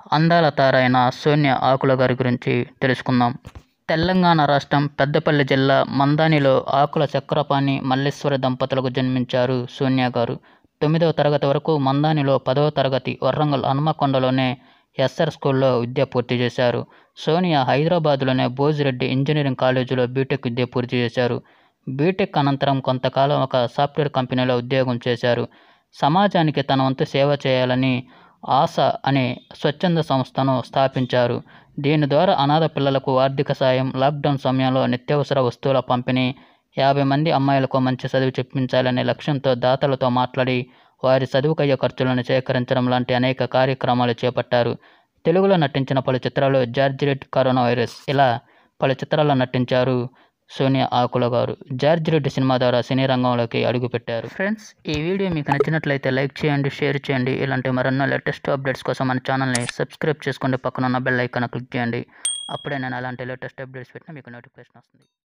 అందాల తారైన సోనియా ఆకుల గారి గురించి తెలుసుకుందాం తెలంగాణ రాష్ట్రం పెద్దపల్లి జిల్లా మందానిలో ఆకుల చక్రపాణి మల్లేశ్వరి దంపతులకు జన్మించారు సోనియా గారు తొమ్మిదవ తరగతి వరకు మందానిలో పదవ తరగతి వరంగల్ హనుమకొండలోనే ఎస్ఆర్ స్కూల్లో విద్య పూర్తి చేశారు సోనియా హైదరాబాద్లోనే భోజిరెడ్డి ఇంజనీరింగ్ కాలేజీలో బీటెక్ విద్య పూర్తి చేశారు బీటెక్ అనంతరం కొంతకాలం ఒక సాఫ్ట్వేర్ కంపెనీలో ఉద్యోగం చేశారు సమాజానికి తన వంతు సేవ చేయాలని ఆశ అనే స్వచ్ఛంద సంస్థను స్థాపించారు దీని ద్వారా అనాథ పిల్లలకు ఆర్థిక సాయం లాక్డౌన్ సమయంలో నిత్యావసర వస్తువుల పంపిణీ యాభై మంది అమ్మాయిలకు మంచి చదువు చెప్పించాలనే లక్ష్యంతో దాతలతో మాట్లాడి వారి చదువుకయ్యే ఖర్చులను సేకరించడం లాంటి అనేక కార్యక్రమాలు చేపట్టారు తెలుగులో నటించిన పలు చిత్రాలు జార్జ్ రెడ్ కరోనా వైరస్ ఇలా పలు చిత్రాల్లో నటించారు సోనియా ఆకుల గారు జార్జ్ రెడ్డి సినిమా ద్వారా సినీ రంగంలోకి అడుగుపెట్టారు ఫ్రెండ్స్ ఈ వీడియో మీకు నచ్చినట్లయితే లైక్ చేయండి షేర్ చేయండి ఇలాంటి మరెన్నో లేటెస్ట్ అప్డేట్స్ కోసం మన ఛానల్ని సబ్స్క్రైబ్ చేసుకోండి పక్కన ఉన్న బెల్ ఐకాన్ క్లిక్ చేయండి అప్పుడే నేను అలాంటి లేటెస్ట్ అప్డేట్స్ పెట్టినా మీకు నోటిఫికేషన్ వస్తుంది